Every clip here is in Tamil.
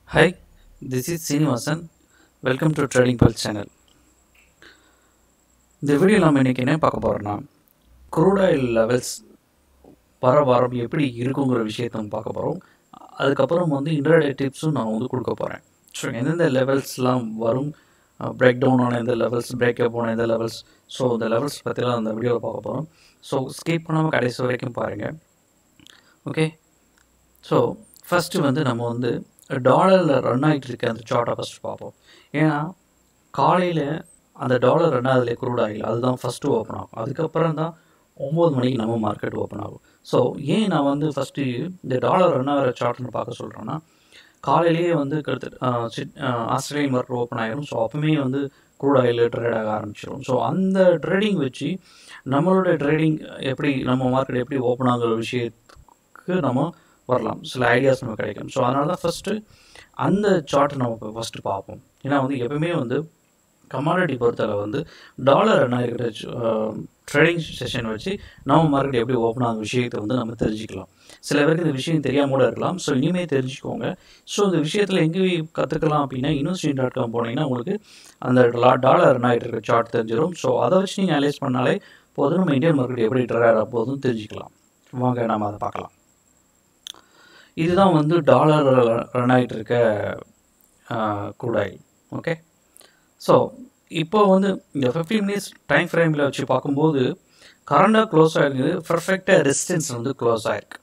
Hi, this is Srinivasan. Welcome to Trading Pulse channel. இந்த வீடியோ நம்ம இன்றைக்கி என்ன பார்க்க போகிறோம்னா க்ரூட் ஆயில் லெவல்ஸ் வர வாரம் எப்படி இருக்குங்கிற விஷயத்த நம்ம பார்க்க போகிறோம் அதுக்கப்புறம் வந்து இன்டர்டே டிப்ஸும் நான் வந்து கொடுக்க போகிறேன் ஸோ எந்தெந்த லெவல்ஸ்லாம் வரும் பிரேக் டவுன் ஆன எந்த லெவல்ஸ் பிரேக்கப் ஆன எந்த லெவல்ஸ் ஸோ இந்த லெவல்ஸ் பற்றிலாம் அந்த வீடியோவில் பார்க்க போகிறோம் ஸோ ஸ்கிப் பண்ணாமல் கடைசி வரைக்கும் பாருங்கள் ஓகே ஸோ ஃபஸ்ட்டு வந்து நம்ம வந்து டாலரில் ரன் ஆகிட்டு இருக்க அந்த சார்ட்டை ஃபஸ்ட்டு பார்ப்போம் ஏன்னா காலையில் அந்த டாலர் ரன் ஆகுதுல குரூட் ஆயில் அதுதான் ஃபஸ்ட்டு ஓப்பன் ஆகும் அதுக்கப்புறம் தான் ஒம்பது மணிக்கு நம்ம மார்க்கெட் ஓப்பன் ஆகும் ஸோ ஏன் நான் வந்து ஃபஸ்ட்டு இந்த டாலர் ரன் ஆகிற சார்ட்னு பார்க்க சொல்கிறேன்னா காலையிலேயே வந்து கிட்டத்தட்ட ஆஸ்திரேலியன் மார்க்கெட் ஓப்பன் ஆகிடும் ஸோ அப்பவுமே வந்து க்ரூட் ஆயில் ட்ரேட் ஆக ஆரம்பிச்சிடும் ஸோ அந்த ட்ரேடிங் வச்சு நம்மளோட ட்ரேடிங் எப்படி நம்ம மார்க்கெட் எப்படி ஓப்பன் ஆகுற விஷயத்துக்கு நம்ம வரலாம் சில ஐடியாஸ் நமக்கு கிடைக்கும் ஸோ அதனால தான் ஃபஸ்ட்டு அந்த சார்ட்டை நம்ம இப்போ ஃபஸ்ட்டு பார்ப்போம் ஏன்னா வந்து எப்பவுமே வந்து கமாடிட்டி பொறுத்தளவு வந்து டாலர் என்ன இருக்கிற ட்ரேடிங் செஷன் வச்சு நம்ம மார்க்கெட் எப்படி ஓப்பன் ஆகும் விஷயத்தை வந்து நம்ம தெரிஞ்சுக்கலாம் சில பேருக்கு இந்த விஷயம் தெரியாம கூட இருக்கலாம் ஸோ இனிமேல் தெரிஞ்சுக்கோங்க ஸோ இந்த விஷயத்தில் எங்கே கற்றுக்கலாம் அப்படின்னா இன்வெஸ்டிங் டாட் காம் போனீங்கன்னா உங்களுக்கு அந்த டாலர் என்ன இருக்கிற சார்ட் தெரிஞ்சிடும் ஸோ அதை வச்சு நீங்கள் அனலைஸ் பண்ணாலே போதும் நம்ம இந்தியன் மார்க்கெட் எப்படி ட்ரேட் ஆக போதும் தெரிஞ்சுக்கலாம் வாங்க நம்ம அதை பார்க்கலாம் இதுதான் வந்து டாலர் ரன் ஆகிட்டு இருக்க குடாயில் ஓகே ஸோ இப்போ வந்து இந்த ஃபிஃப்டீன் மினிட்ஸ் டைம் ஃப்ரேமில் வச்சு பார்க்கும்போது கரண்டாக க்ளோஸ் ஆகிருக்கு பர்ஃபெக்டாக ரெசிஸ்டன்ஸ் வந்து க்ளோஸ் ஆகிருக்கு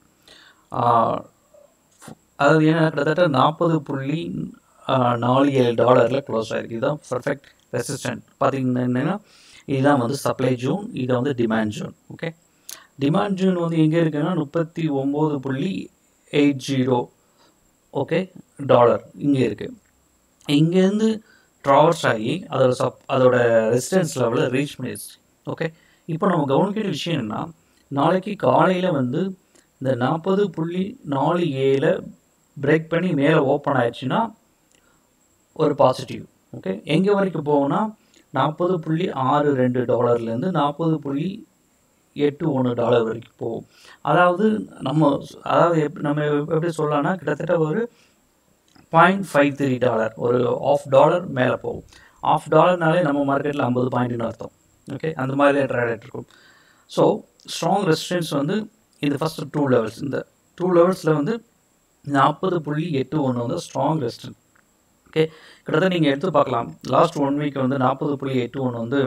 அதாவது ஏன்னா கிட்டத்தட்ட நாற்பது புள்ளி நாலு ஏழு டாலரில் க்ளோஸ் ஆகிருக்கு இதுதான் பர்ஃபெக்ட் ரெசிஸ்டன்ட் பார்த்தீங்கன்னா இதுதான் வந்து சப்ளை ஜூன் இது வந்து demand zone okay demand zone வந்து எங்கே இருக்குன்னா முப்பத்தி ஒம்பது புள்ளி எயிட் ஜீரோ ஓகே டாலர் இங்கே இருக்குது இங்கேருந்து ட்ராவர்ஸ் ஆகி அதோட சப் அதோட ரெசிடென்ஸ் லெவலில் ரீச் பண்ணிடுச்சு ஓகே இப்போ நம்ம கவனிக்கிற விஷயம் என்னென்னா நாளைக்கு காலையில் வந்து இந்த நாற்பது புள்ளி நாலு ஏழை பிரேக் பண்ணி மேலே ஓப்பன் ஆயிடுச்சுன்னா ஒரு பாசிட்டிவ் ஓகே எங்கே வரைக்கும் போகும்னா நாற்பது புள்ளி ஆறு ரெண்டு டாலர்லேருந்து நாற்பது புள்ளி எட்டு ஒன்று டாலர் வரைக்கும் போகும் அதாவது நம்ம அதாவது எப் நம்ம எப்படி சொல்லலாம்னா கிட்டத்தட்ட ஒரு பாயிண்ட் ஃபைவ் த்ரீ டாலர் ஒரு ஆஃப் டாலர் மேலே போகும் ஆஃப் டாலர்னாலே நம்ம மார்க்கெட்டில் ஐம்பது பாயிண்ட்னு அர்த்தம் ஓகே அந்த மாதிரி ட்ரேட் இருக்கும் ஸோ ஸ்ட்ராங் ரெசிஸ்டன்ஸ் வந்து இந்த ஃபஸ்ட்டு டூ லெவல்ஸ் இந்த டூ லெவல்ஸில் வந்து நாற்பது புள்ளி எட்டு ஒன்று வந்து ஸ்ட்ராங் ரெசிஸ்டன்ஸ் ஓகே கிட்டத்தட்ட நீங்கள் எடுத்து பார்க்கலாம் லாஸ்ட் ஒன் வீக் வந்து நாற்பது புள்ளி எட்டு ஒன்று வந்து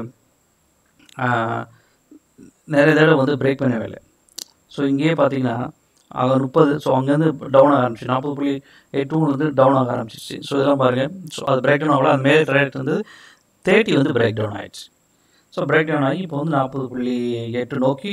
நிறைய தடவை வந்து பிரேக் பண்ணவே இல்லை ஸோ இங்கேயே பார்த்தீங்கன்னா அங்கே முப்பது ஸோ அங்கேருந்து டவுன் ஆக ஆரம்பிச்சு நாற்பது புள்ளி எட்டு வந்து டவுன் ஆக ஆரம்பிச்சிச்சு ஸோ இதெல்லாம் பாருங்கள் ஸோ அது பிரேக் டவுன் ஆகல அது மேலே ரேட் வந்து தேர்ட்டி வந்து பிரேக் டவுன் ஆகிடுச்சு ஸோ பிரேக் டவுன் ஆகி இப்போ வந்து நாற்பது புள்ளி எட்டு நோக்கி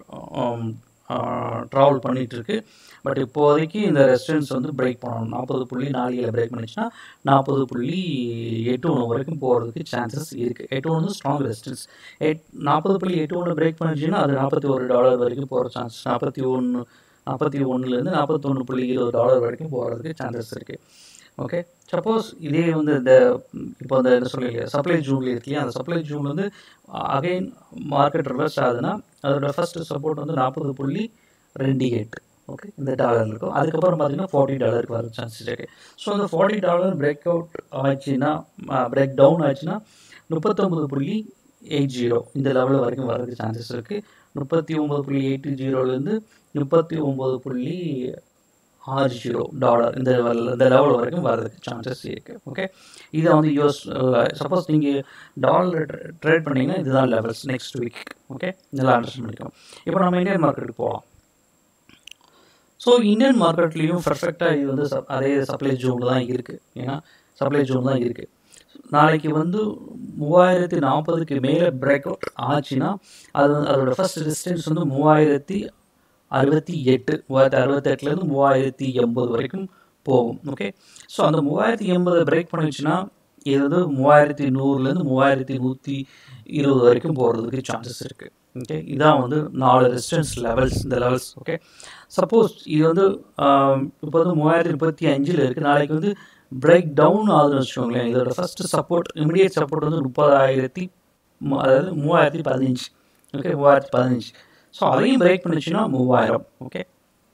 ட்ராவல் பண்ணிகிட்டு இருக்கு பட் இப்போதைக்கு இந்த ரெசிடென்ஸ் வந்து பிரேக் பண்ணணும் நாற்பது புள்ளி நாலு ஏழு பிரேக் பண்ணிச்சுன்னா நாற்பது புள்ளி எட்டு ஒன்று வரைக்கும் போகிறதுக்கு சான்சஸ் இருக்குது எட்டு ஒன்று ஸ்ட்ராங் ரெசிஸ்டன்ஸ் எட் நாற்பது புள்ளி எட்டு ஒன்று பிரேக் பண்ணிச்சுன்னா அது நாற்பத்தி ஒரு டாலர் வரைக்கும் போகிற சான்ஸ் நாற்பத்தி ஒன்று நாற்பத்தி ஒன்றுலேருந்து நாற்பத்தொன்று புள்ளி இருபது டாலர் வரைக்கும் போகிறதுக்கு சான்சஸ் இருக்குது ஓகே சப்போஸ் இதே வந்து இந்த இப்போ அந்த என்ன சொல்லலையா சப்ளை ஜூனில் இருக்கு இல்லையா அந்த சப்ளை ஜூன் வந்து அகைன் மார்க்கெட் ரிவர்ஸ் ஆகுதுன்னா அதோட ஃபஸ்ட்டு சப்போர்ட் வந்து நாற்பது புள்ளி ரெண்டு எட்டு ஓகே இந்த டாலர் இருக்கும் அதுக்கப்புறம் பார்த்தீங்கன்னா ஃபார்ட்டி டாலருக்கு வர சான்சஸ் இருக்குது ஸோ அந்த ஃபார்ட்டி டாலர் பிரேக் அவுட் ஆச்சுன்னா பிரேக் டவுன் ஆச்சுன்னா முப்பத்தொம்பது புள்ளி எயிட் ஜீரோ இந்த லெவலில் வரைக்கும் வரதுக்கு சான்சஸ் இருக்குது முப்பத்தி ஒம்பது புள்ளி எயிட் ஜீரோலேருந்து முப்பத்தி ஒம்பது புள்ளி ஆறு ஜீரோ டாலர் இந்த இந்த லெவல் வரைக்கும் வரதுக்கு சான்சஸ் இருக்குது ஓகே இதை வந்து யூஎஸ் சப்போஸ் நீங்கள் டாலர் ட்ரேட் பண்ணிங்கன்னா இதுதான் லெவல்ஸ் நெக்ஸ்ட் வீக் ஓகே இதெல்லாம் அண்டர்ஸ்டாண்ட் பண்ணிக்கலாம் இப்போ நம்ம இந்தியன் மார்க்கெட்டுக்கு போகலாம் ஸோ இந்தியன் மார்க்கெட்லேயும் பர்ஃபெக்டாக இது வந்து அதே சப்ளை ஜோனில் தான் இருக்குது ஏன்னா சப்ளை ஜோன் தான் இருக்குது நாளைக்கு வந்து மூவாயிரத்தி நாற்பதுக்கு மேலே பிரேக் அவுட் ஆச்சுன்னா அது அதோட ஃபஸ்ட் டிஸ்டன்ஸ் வந்து மூவாயிரத்தி அறுபத்தி எட்டு மூவாயிரத்தி அறுபத்தெட்டுலேருந்து மூவாயிரத்தி எண்பது வரைக்கும் போகும் ஓகே ஸோ அந்த மூவாயிரத்தி எண்பதை பிரேக் பண்ணிச்சுன்னா இது வந்து மூவாயிரத்தி நூறுலேருந்து மூவாயிரத்தி நூற்றி இருபது வரைக்கும் போகிறதுக்கு சான்சஸ் இருக்குது ஓகே இதான் வந்து நாலு ரெசிஸ்டன்ஸ் லெவல்ஸ் இந்த லெவல்ஸ் ஓகே சப்போஸ் இது வந்து இப்போ வந்து மூவாயிரத்தி முப்பத்தி அஞ்சில் இருக்குது நாளைக்கு வந்து பிரேக் டவுன் ஆகுதுன்னு வச்சுக்கோங்களேன் இதோட ஃபஸ்ட்டு சப்போர்ட் இமிடியேட் சப்போர்ட் வந்து முப்பதாயிரத்தி அதாவது மூவாயிரத்தி பதினஞ்சு ஓகே மூவாயிரத்தி பதினஞ்சு ஸோ அதையும் பிரேக் பண்ணிச்சுன்னா மூவாயிரம் ஓகே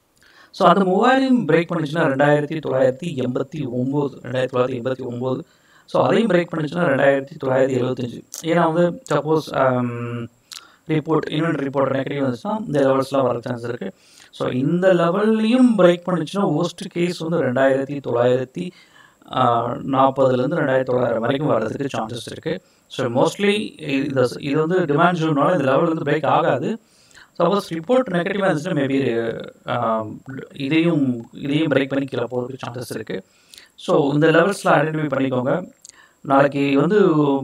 ஸோ அந்த மூவாயிரம் பிரேக் பண்ணுச்சுன்னா ரெண்டாயிரத்தி தொள்ளாயிரத்தி எண்பத்தி ஒம்பது ரெண்டாயிரத்தி தொள்ளாயிரத்தி எண்பத்தி ஒம்பது ஸோ அதையும் பிரேக் பண்ணுச்சுன்னா ரெண்டாயிரத்தி தொள்ளாயிரத்தி எழுபத்தஞ்சு ஏன்னா வந்து suppose report invent report negative வந்துச்சுன்னா இந்த லெவல்ஸ்லாம் வர சான்ஸ் இருக்குது ஸோ இந்த லெவல்லையும் பிரேக் பண்ணுச்சுன்னா ஒஸ்ட் கேஸ் வந்து ரெண்டாயிரத்தி தொள்ளாயிரத்தி நாற்பதுலேருந்து ரெண்டாயிரத்தி தொள்ளாயிரம் வரைக்கும் வர்றதுக்கு சான்சஸ் இருக்குது ஸோ மோஸ்ட்லி இது இது வந்து டிமாண்ட் ஜோனால இந்த லெவல் வந்து பிரேக் ஆகாது சப்போஸ் ரிப்போர்ட் நெகட்டிவாக இருந்துச்சுன்னா மேபி இதையும் இதையும் பிரேக் பண்ணி கீழே போகிறதுக்கு சான்சஸ் இருக்குது ஸோ இந்த லெவல்ஸில் ஐடென்டிஃபை பண்ணிக்கோங்க நாளைக்கு வந்து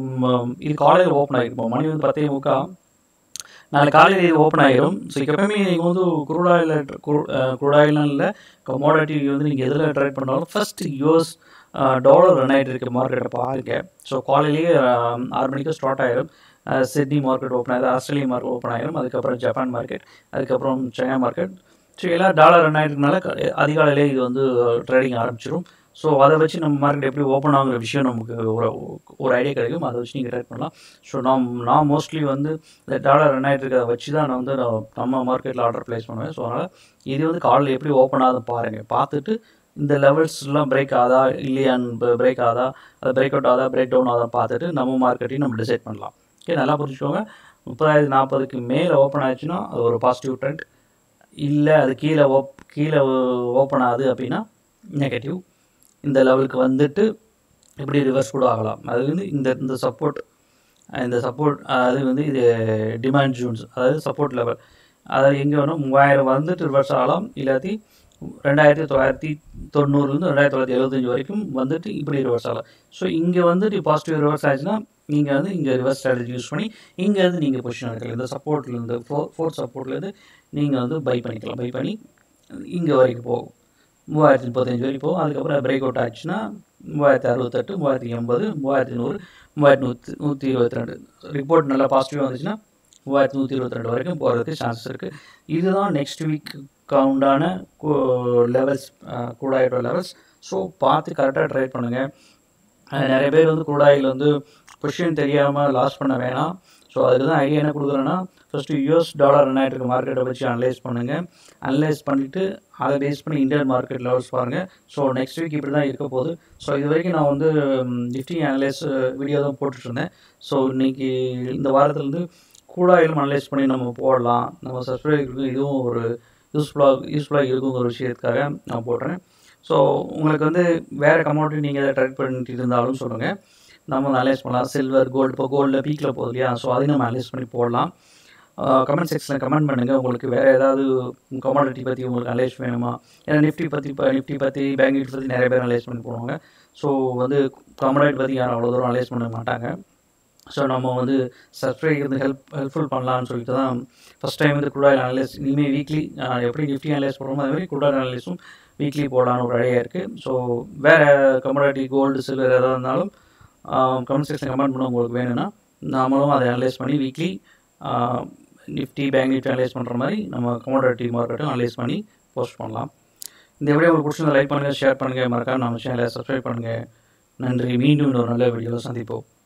இது காலையில் ஓப்பன் ஆகிருப்போம் மணி வந்து பத்தே முக்கா நாளைக்கு காலையில் இது ஓப்பன் ஆகிரும் ஸோ எப்பவுமே நீங்கள் வந்து குரூட் ஆயில் குரூட் ஆயிலாம் இல்லை கமோடிட்டி வந்து நீங்கள் எதில் ட்ரேட் பண்ணாலும் ஃபஸ்ட் யூஎஸ் டாலர் ரன் ஆகிட்டு இருக்க மார்க்கெட்டை பாருங்க ஸோ காலையிலேயே ஆறு மணிக்கு ஸ்டார்ட் ஆகிடும் சிட்னி மார்க்கெட் ஓப்பன் ஆகுது ஆஸ்திரேலியா மார்க்கெட் ஓப்பன் ஆகிடும் அதுக்கப்புறம் ஜப்பான் மார்க்கெட் அதுக்கப்புறம் சைனா மார்க்கெட் ஸோ எல்லாம் டாலர் ரன் ஆகிட்டுனால அதிகாலையிலே இது வந்து ட்ரேடிங் ஆரம்பிச்சிடும் ஸோ அதை வச்சு நம்ம மார்க்கெட் எப்படி ஓப்பன் ஆகுற விஷயம் நமக்கு ஒரு ஒரு ஐடியா கிடைக்கும் அதை வச்சு நீங்கள் ட்ரேட் பண்ணலாம் ஸோ நான் நான் மோஸ்ட்லி வந்து இந்த டாலர் ரன் ஆகிட்டு இருக்கிறத வச்சு தான் நான் வந்து நான் நம்ம மார்க்கெட்டில் ஆர்டர் ப்ளேஸ் பண்ணுவேன் ஸோ அதனால் இது வந்து காலையில் எப்படி ஓப்பன் ஆகுது பாருங்கள் பார்த்துட்டு இந்த லெவல்ஸ்லாம் பிரேக் ஆதா இல்லையான்னு பிரேக் ஆதா அது பிரேக் அவுட் ஆதா பிரேக் டவுன் ஆதா பார்த்துட்டு நம்ம மார்க்கெட்டையும் நம்ம டிசைட் பண்ணலாம் ஓகே நல்லா புரிஞ்சுக்கோங்க முப்பதாயிரத்தி நாற்பதுக்கு மேலே ஓப்பன் ஆயிடுச்சுன்னா அது ஒரு பாசிட்டிவ் ட்ரெண்ட் இல்லை அது கீழே ஓப் கீழே ஓப்பன் ஆகுது அப்படின்னா நெகட்டிவ் இந்த லெவலுக்கு வந்துட்டு இப்படி ரிவர்ஸ் கூட ஆகலாம் அது வந்து இந்த இந்த சப்போர்ட் இந்த சப்போர்ட் அது வந்து இது டிமாண்ட் ஜூன்ஸ் அதாவது சப்போர்ட் லெவல் அதாவது எங்கே வேணும் மூவாயிரம் வந்துட்டு ரிவர்ஸ் ஆகலாம் இல்லாட்டி ரெண்டாயிரத்தி தொள்ளாயிரத்தி தொண்ணூறுலேருந்து ரெண்டாயிரத்தி தொள்ளாயிரத்தி எழுபத்தஞ்சு வரைக்கும் வந்துட்டு இப்படி ரிவர்ஸ் ஆகலாம் ஸோ இங்கே வந்துட்டு பாசிட்டிவ் ரிவர்ஸ் ஆச்சுன்னா நீங்கள் வந்து இங்கே ரிவர்ஸ் ஸ்ட்ராட்டஜி யூஸ் பண்ணி இங்கேருந்து நீங்கள் பொசிஷன் எடுக்கலாம் இந்த சப்போர்ட்லேருந்து ஃபோ ஃபோர்த் சப்போர்ட்லேருந்து நீங்கள் வந்து பை பண்ணிக்கலாம் பை பண்ணி இங்கே வரைக்கும் போகும் மூவாயிரத்தி முப்பத்தஞ்சு வரைக்கும் போகும் அதுக்கப்புறம் பிரேக் அவுட் ஆச்சுன்னா மூவாயிரத்தி அறுபத்தெட்டு மூவாயிரத்தி எண்பது மூவாயிரத்தி நூறு மூவாயிரத்தி நூற்றி நூற்றி இருபத்தி ரெண்டு ரிப்போர்ட் நல்லா பாசிட்டிவாக வந்துச்சுன்னா மூவாயிரத்தி நூற்றி இருபத்தி ரெண்டு வரைக்கும் போகிறதுக்கு சான்சஸ் இருக்குது இதுதான் நெக்ஸ்ட் வீக் கவுண்டான லெவல்ஸ் கூடாயிட்டோ லெவல்ஸ் ஸோ பார்த்து கரெக்டாக ட்ரை பண்ணுங்கள் நிறைய பேர் வந்து கூடாயில் வந்து பொசிஷன் தெரியாமல் லாஸ் பண்ண வேணாம் ஸோ அதுக்கு தான் ஐடியா என்ன கொடுக்குறேன்னா ஃபஸ்ட்டு யூஎஸ் டாலர் ரன் ஆகிட்டு இருக்க மார்க்கெட்டை வச்சு அனலைஸ் பண்ணுங்கள் அனலைஸ் பண்ணிவிட்டு அதை பேஸ் பண்ணி இந்தியன் மார்க்கெட் லெவல்ஸ் பாருங்கள் ஸோ நெக்ஸ்ட் வீக் இப்படி தான் இருக்க போகுது ஸோ இது வரைக்கும் நான் வந்து நிஃப்டி அனலைஸ் வீடியோ தான் போட்டுட்ருந்தேன் ஸோ இன்றைக்கி இந்த வாரத்துலேருந்து கூடாயிலும் அனலைஸ் பண்ணி நம்ம போடலாம் நம்ம சப்ஸ்கிரைபருக்கு இதுவும் ஒரு யூஸ்ஃபுல்லாக யூஸ்ஃபுல்லாக இருக்குங்கிற ஒரு விஷயத்துக்காக நான் போடுறேன் ஸோ உங்களுக்கு வந்து வேறு கமௌண்ட்டு நீங்கள் எதாவது ட்ரேட் பண்ணிட்டு இருந்தாலும் சொல்லுங்கள் நம்ம வந்து அனலைஸ் பண்ணலாம் சில்வர் கோல்டு இப்போ கோல்டில் பீக்கில் போகுது இல்லையா ஸோ அதையும் நம்ம அனலைஸ் பண்ணி போடலாம் கமெண்ட் செக்ஷனில் கமெண்ட் பண்ணுங்கள் உங்களுக்கு வேறு ஏதாவது கமாடிட்டி பற்றி உங்களுக்கு அனலைஸ் வேணுமா ஏன்னா நிஃப்டி பற்றி இப்போ நிஃப்டி பற்றி பேங்க் நிஃப்டி பற்றி நிறைய பேர் அனலைஸ் பண்ணி போடுவாங்க ஸோ வந்து கமாடிட்டி பற்றி யாரும் அவ்வளோ தூரம் அனலைஸ் பண்ண மாட்டாங்க ஸோ நம்ம வந்து சப்ஸ்கிரைப் வந்து ஹெல்ப் ஹெல்ப்ஃபுல் பண்ணலான்னு சொல்லிட்டு தான் ஃபஸ்ட் டைம் வந்து குடாயில் அனலைஸ் இனிமேல் வீக்லி எப்படி நிஃப்டி அனலைஸ் பண்ணுறோமோ அதே மாதிரி குடாயில் அனலைஸும் வீக்லி போடலான்னு ஒரு ஐடியா இருக்குது ஸோ வேறு கமாடிட்டி கோல்டு சில்வர் எதாவது இருந்தாலும் கமெண்ட் செக்ஷன் கமெண்ட் பண்ண உங்களுக்கு வேணும்னா நாமளும் அதை அனலைஸ் பண்ணி weekly Nifty bank Nifty analyse பண்ணுற மாதிரி நம்ம கமோடிட்டி மார்க்கெட்டும் அனலைஸ் பண்ணி போஸ்ட் பண்ணலாம் இந்த வீடியோ உங்களுக்கு பிடிச்சிருந்தா லைக் பண்ணுங்கள் ஷேர் பண்ணுங்கள் மறக்காம நம்ம சேனலை சப்ஸ்கிரைப் பண்ணுங்கள் நன்றி மீண்டும் ஒரு நல்ல வீடியோவில் சந்திப்போம்